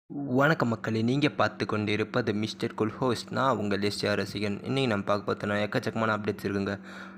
வணக்கம் மக்களே நீங்கள் பார்த்து கொண்டு இருப்பது மிஸ்டர் குல் ஹோஸ்ட் நான் உங்கள் எஸ்ஆ ரசிகன் இன்றைக்கி நம்ம பார்க்க பார்த்தோன்னா எக்கச்சக்கமான அப்டேட்ஸ் இருக்குங்க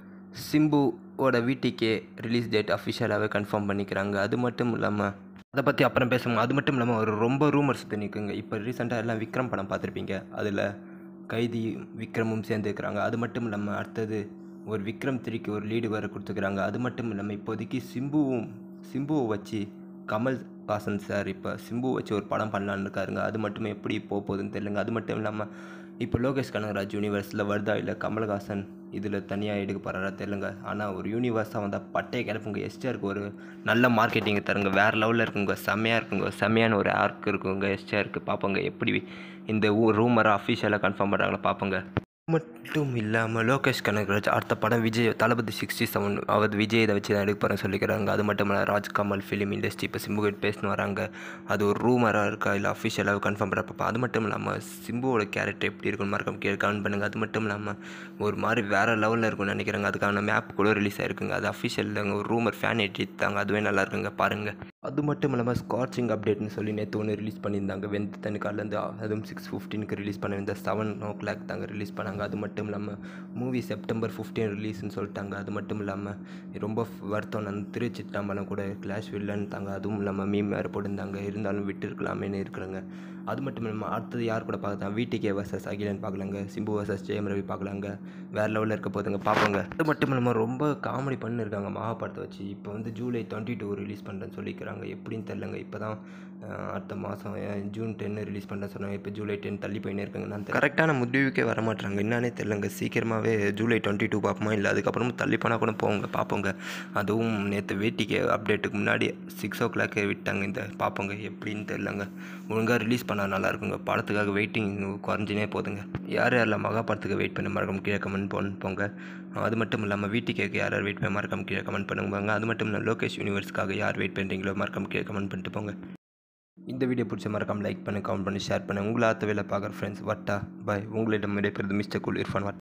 சிம்புவோட வீட்டுக்கே ரிலீஸ் டேட் அஃபிஷியலாகவே கன்ஃபார்ம் பண்ணிக்கிறாங்க அது மட்டும் இல்லாமல் அதை பற்றி அப்புறம் பேசுவோம் அது மட்டும் இல்லாமல் ஒரு ரொம்ப ரூமர்ஸ் நிற்குங்க இப்போ ரீசெண்டாக எல்லாம் விக்ரம் படம் பார்த்துருப்பீங்க அதில் கைதி விக்ரமும் சேர்ந்துருக்கிறாங்க அது மட்டும் இல்லாமல் அடுத்தது ஒரு விக்ரம் த்ரீக்கு ஒரு லீடு வேறு கொடுத்துக்கிறாங்க அது மட்டும் இல்லாமல் இப்போதைக்கு சிம்புவும் சிம்புவை வச்சு கமல் ஹாசன் சார் இப்போ சிம்பு வச்சு ஒரு படம் பண்ணலான்னு இருக்காருங்க அது மட்டும் எப்படி போக போகுதுன்னு தெரியலங்க அது மட்டும் இல்லாமல் இப்போ லோகேஷ் கனகராஜ் யூனிவர்ஸில் வருதா இல்லை கமல்ஹாசன் இதில் தனியாக எடுக்க போகிறாரா தெரியலங்க ஆனால் ஒரு யூனிவர்ஸாக வந்தால் பட்டையை கிளப்புங்க எஸ்டிஆருக்கு ஒரு நல்ல மார்க்கெட்டிங் தருங்க வேறு லெவலில் இருக்குங்க செம்மையாக இருக்குங்க செம்மையான ஒரு ஆர்க் இருக்குங்க எஸ்டிஆருக்கு பார்ப்போங்க எப்படி இந்த ரூமரை அஃபிஷியலாக கன்ஃபார்ம் பண்ணுறாங்களா பார்ப்போங்க மட்டும் இல்லாமல் லோகேஷ் கனகராஜ் அடுத்த படம் விஜய் தளபதி சிக்ஸ்டி செவன் அவர் விஜய் இதை வச்சு தான் எடுக்க போகிறேன்னு சொல்லிக்கிறாங்க அது மட்டும் இல்லை ராஜ்கமல் ஃபிலிம் இண்டஸ்ட்ரி இப்போ சிம்புகிட்ட பேசின்னு வராங்க அது ஒரு ரூமராக இருக்கா இல்லை அஃபிஷியலாக கன்ஃபார்ம் பண்ணுறப்ப அது மட்டும் இல்லாமல் சிம்புவோட கேரக்டர் எப்படி இருக்குன்னு மறக்காம கீழே கமெண்ட் பண்ணுங்கள் அது மட்டும் இல்லாமல் ஒரு மாதிரி வேறு லெவலில் இருக்கும்னு நினைக்கிறாங்க அதுக்கான மேப் கூட ரிலீஸ் ஆயிருக்குங்க அது அஃபிஷியல் ஒரு ரூமர் ஃபேன் எடுத்தாங்க அதுவே நல்லா இருக்குங்க பாருங்கள் அது மட்டும் இல்லாமல் ஸ்காட்சிங் அப்டேட்னு சொல்லி நேற்று ஒன்று ரிலீஸ் பண்ணியிருந்தாங்க வெந்த தனுக்காலேருந்து அதுவும் சிக்ஸ் ஃபிஃப்டீனுக்கு ரிலீஸ் பண்ணியிருந்த செவன் ஓ கிளாக் தாங்க ரிலீஸ் பண்ணாங்க அது மட்டும் இல்லாமல் மூவி செப்டம்பர் ஃபிஃப்டீன் ரிலீஸ்னு சொல்லிட்டாங்க அது மட்டும் இல்லாமல் ரொம்ப வருத்தம் நான் திருச்சிட்டாம்பலம் கூட கிளாஷ் வில்லன்ட்டாங்க அதுவும் இல்லாமல் மீம் வேறு போட்டிருந்தாங்க இருந்தாலும் விட்டு இருக்கலாமேன்னு இருக்கிறாங்க அது மட்டும் இல்லாமல் அடுத்தது யார் கூட பார்க்கலாம் வீட்டுக்கே வர்சஸ் அகிலன் பார்க்கலாங்க சிம்பு வர்சஸ் ஜெயம் ரவி பார்க்கலாங்க வேறு லெவலில் இருக்க போதுங்க பார்ப்போங்க அது மட்டும் இல்லாமல் ரொம்ப காமெடி பண்ணியிருக்காங்க மகாபாரத்தை வச்சு இப்போ வந்து ஜூலை டுவெண்ட்டி டூ ரிலீஸ் பண்ணுறேன்னு சொல்லிக்கிறாங்க எப்படின்னு தெரிலங்க இப்போ தான் அடுத்த மாதம் ஜூன் டென்னு ரிலீஸ் பண்ணுறேன் சொன்னாங்க இப்போ ஜூலை டென் தள்ளி போயினே இருக்காங்க நான் கரெக்டான முடிவுக்கே வர மாட்டாங்க என்னன்னே தெரிலங்க சீக்கிரமாகவே ஜூலை டுவெண்ட்டி டூ பார்ப்போமா இல்லை அதுக்கப்புறமும் தள்ளி போனால் கூட போங்க பார்ப்போங்க அதுவும் நேற்று வேட்டிக்கு அப்டேட்டுக்கு முன்னாடி சிக்ஸ் ஓ கிளாக்கே விட்டாங்க இந்த பார்ப்போங்க எப்படின்னு தெரிலங்க ஒழுங்காக ரிலீஸ் பண்ணால் நல்லா இருக்குங்க படத்துக்காக வெயிட்டிங் குறைஞ்சினே போதுங்க யார் யாரெல்லாம் மகாபடத்துக்கு வெயிட் பண்ண மறக்காம கீழே கமெண்ட் பண்ண போங்க அது மட்டும் இல்லாமல் வீட்டுக்கு யார் யார் வெயிட் பண்ண மறக்காம கீழே கமெண்ட் பண்ணுவாங்க அது மட்டும் இல்லாமல் லோகேஷ் யூனிவர்ஸ்க்காக யார் வெயிட் பண்ணுறீங்களோ மறக்காம கீழே கமெண்ட் பண்ணிட்டு போங்க இந்த வீடியோ பிடிச்ச மறக்காம லைக் பண்ணி கமெண்ட் பண்ணி ஷேர் பண்ணி உங்களை ஆத்த வேலை பார்க்குற ஃப்ரெண்ட்ஸ் வட்டா பாய் உங்களிடம் விடைபெறுது மிஸ்டர் குல் இர்ஃபான் வட்டா